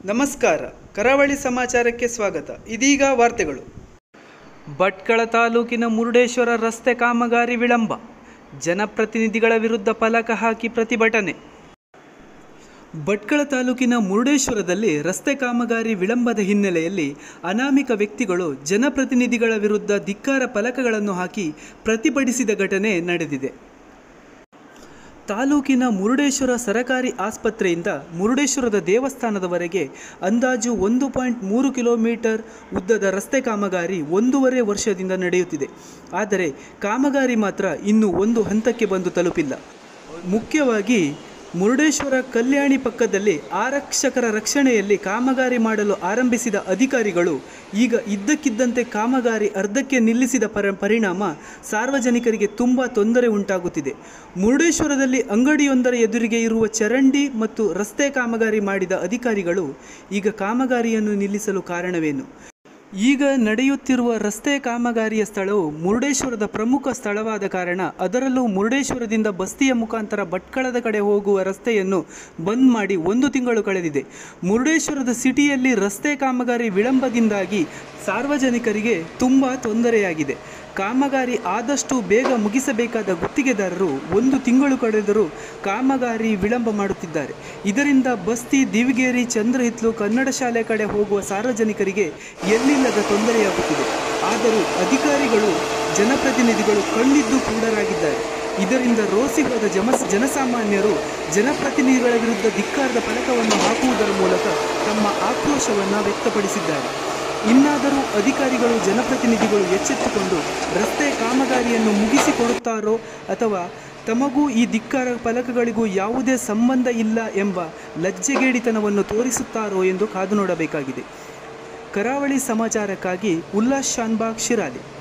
ನಮಸ್ಕಾರ ಕರಾವಳಿ ಸಮಾಚಾರಕ್ಕೆ ಸ್ವಾಗತ ಇದೀಗ ವಾರ್ತೆಗಳು ಭಟ್ಕಳ ತಾಲೂಕಿನ ಮುರುಡೇಶ್ವರ ರಸ್ತೆ ಕಾಮಗಾರಿ ವಿಳಂಬ ಜನಪ್ರತಿನಿಧಿಗಳ ವಿರುದ್ಧ ಫಲಕ ಹಾಕಿ ಪ್ರತಿಭಟನೆ ಭಟ್ಕಳ ತಾಲೂಕಿನ ಮುರುಡೇಶ್ವರದಲ್ಲಿ ರಸ್ತೆ ಕಾಮಗಾರಿ ವಿಳಂಬದ ಹಿನ್ನೆಲೆಯಲ್ಲಿ ಅನಾಮಿಕ ವ್ಯಕ್ತಿಗಳು ಜನಪ್ರತಿನಿಧಿಗಳ ವಿರುದ್ಧ ಧಿಕ್ಕಾರ ಫಲಕಗಳನ್ನು ಹಾಕಿ ಪ್ರತಿಭಟಿಸಿದ ಘಟನೆ ನಡೆದಿದೆ ತಾಲೂಕಿನ ಮುರುಡೇಶ್ವರ ಸರಕಾರಿ ಆಸ್ಪತ್ರೆಯಿಂದ ಮುರುಡೇಶ್ವರದ ದೇವಸ್ಥಾನದವರೆಗೆ ಅಂದಾಜು ಒಂದು ಪಾಯಿಂಟ್ ಮೂರು ಕಿಲೋಮೀಟರ್ ಉದ್ದದ ರಸ್ತೆ ಕಾಮಗಾರಿ ಒಂದೂವರೆ ವರ್ಷದಿಂದ ನಡೆಯುತ್ತಿದೆ ಆದರೆ ಕಾಮಗಾರಿ ಮಾತ್ರ ಇನ್ನೂ ಒಂದು ಹಂತಕ್ಕೆ ಬಂದು ತಲುಪಿಲ್ಲ ಮುಖ್ಯವಾಗಿ ಮುರುಡೇಶ್ವರ ಕಲ್ಯಾಣಿ ಪಕ್ಕದಲ್ಲಿ ಆರಕ್ಷಕರ ರಕ್ಷಣೆಯಲ್ಲಿ ಕಾಮಗಾರಿ ಮಾಡಲು ಆರಂಭಿಸಿದ ಅಧಿಕಾರಿಗಳು ಈಗ ಇದ್ದಕ್ಕಿದ್ದಂತೆ ಕಾಮಗಾರಿ ಅರ್ಧಕ್ಕೆ ನಿಲ್ಲಿಸಿದ ಪರ ಪರಿಣಾಮ ಸಾರ್ವಜನಿಕರಿಗೆ ತುಂಬ ತೊಂದರೆ ಉಂಟಾಗುತ್ತಿದೆ ಮುರುಡೇಶ್ವರದಲ್ಲಿ ಅಂಗಡಿಯೊಂದರ ಎದುರಿಗೆ ಇರುವ ಚರಂಡಿ ಮತ್ತು ರಸ್ತೆ ಕಾಮಗಾರಿ ಮಾಡಿದ ಅಧಿಕಾರಿಗಳು ಈಗ ಕಾಮಗಾರಿಯನ್ನು ನಿಲ್ಲಿಸಲು ಕಾರಣವೇನು ಈಗ ನಡೆಯುತ್ತಿರುವ ರಸ್ತೆ ಕಾಮಗಾರಿಯ ಸ್ಥಳವು ಮುರುಡೇಶ್ವರದ ಪ್ರಮುಖ ಸ್ಥಳವಾದ ಕಾರಣ ಅದರಲ್ಲೂ ಮುರುಡೇಶ್ವರದಿಂದ ಬಸ್ತಿಯ ಮುಖಾಂತರ ಭಟ್ಕಳದ ಕಡೆ ಹೋಗುವ ರಸ್ತೆಯನ್ನು ಬಂದ್ ಮಾಡಿ ಒಂದು ತಿಂಗಳು ಕಳೆದಿದೆ ಮುರುಡೇಶ್ವರದ ಸಿಟಿಯಲ್ಲಿ ರಸ್ತೆ ಕಾಮಗಾರಿ ವಿಳಂಬದಿಂದಾಗಿ ಸಾರ್ವಜನಿಕರಿಗೆ ತುಂಬ ತೊಂದರೆಯಾಗಿದೆ ಕಾಮಗಾರಿ ಆದಷ್ಟು ಬೇಗ ಮುಗಿಸಬೇಕಾದ ಗುತ್ತಿಗೆದಾರರು ಒಂದು ತಿಂಗಳು ಕಳೆದರೂ ಕಾಮಗಾರಿ ವಿಳಂಬ ಮಾಡುತ್ತಿದ್ದಾರೆ ಇದರಿಂದ ಬಸ್ತಿ ದಿವಿಗೇರಿ ಚಂದ್ರಹಿತ್ಲು ಕನ್ನಡ ಶಾಲೆ ಕಡೆ ಹೋಗುವ ಸಾರ್ವಜನಿಕರಿಗೆ ಎಲ್ಲಿಲ್ಲದ ತೊಂದರೆಯಾಗುತ್ತಿದೆ ಆದರೂ ಅಧಿಕಾರಿಗಳು ಜನಪ್ರತಿನಿಧಿಗಳು ಕಣ್ಣಿದ್ದು ಕೂಡರಾಗಿದ್ದಾರೆ ಇದರಿಂದ ರೋಸಿ ಹೋದ ಜಮ ಜನಸಾಮಾನ್ಯರು ಜನಪ್ರತಿನಿಧಿಗಳ ವಿರುದ್ಧ ಧಿಕ್ಕಾರದ ಫಲಕವನ್ನು ಹಾಕುವುದರ ಮೂಲಕ ತಮ್ಮ ಆಕ್ರೋಶವನ್ನು ವ್ಯಕ್ತಪಡಿಸಿದ್ದಾರೆ ಇನ್ನಾದರೂ ಅಧಿಕಾರಿಗಳು ಜನಪ್ರತಿನಿಧಿಗಳು ಎಚ್ಚೆತ್ತುಕೊಂಡು ರಸ್ತೆ ಕಾಮಗಾರಿಯನ್ನು ಮುಗಿಸಿಕೊಡುತ್ತಾರೋ ಅಥವಾ ತಮಗೂ ಈ ಧಿಕ್ಕಾರ ಫಲಕಗಳಿಗೂ ಯಾವುದೇ ಸಂಬಂಧ ಇಲ್ಲ ಎಂಬ ಲಜ್ಜೆಗೇಡಿತನವನ್ನು ತೋರಿಸುತ್ತಾರೋ ಎಂದು ಕಾದು ನೋಡಬೇಕಾಗಿದೆ ಕರಾವಳಿ ಸಮಾಚಾರಕ್ಕಾಗಿ ಉಲ್ಲಾಸ್ ಶಾನ್ಬಾಗ್ ಶಿರಾಲಿ